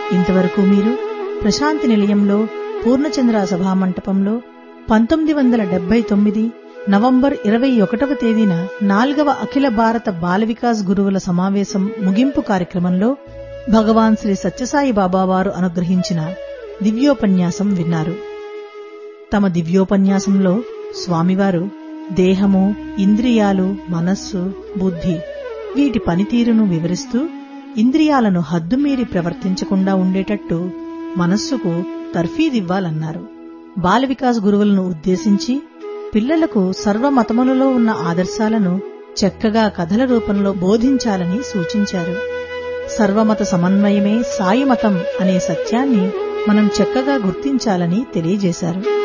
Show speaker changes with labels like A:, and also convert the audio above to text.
A: ఇంతవరకు మీరు ప్రశాంతి నిలయంలో పూర్ణచంద్ర సభామంటపంలో పంతొమ్మిది వందల డెబ్బై తొమ్మిది నవంబర్ ఇరవై ఒకటవ తేదీన నాల్గవ అఖిల భారత బాల వికాస్ గురువుల సమావేశం ముగింపు కార్యక్రమంలో భగవాన్ శ్రీ సత్యసాయి బాబా వారు అనుగ్రహించిన దివ్యోపన్యాసం విన్నారు తమ దివ్యోపన్యాసంలో స్వామివారు దేహము ఇంద్రియాలు మనస్సు బుద్ధి వీటి పనితీరును వివరిస్తూ ఇంద్రియాలను హద్దుమీరి ప్రవర్తించకుండా ఉండేటట్టు మనస్సుకు తర్ఫీదివ్వాలన్నారు బాల వికాస్ గురువులను ఉద్దేశించి పిల్లలకు సర్వమతములలో ఉన్న ఆదర్శాలను చక్కగా కథల రూపంలో బోధించాలని సూచించారు సర్వమత సమన్వయమే సాయి మతం అనే సత్యాన్ని మనం చక్కగా గుర్తించాలని తెలియజేశారు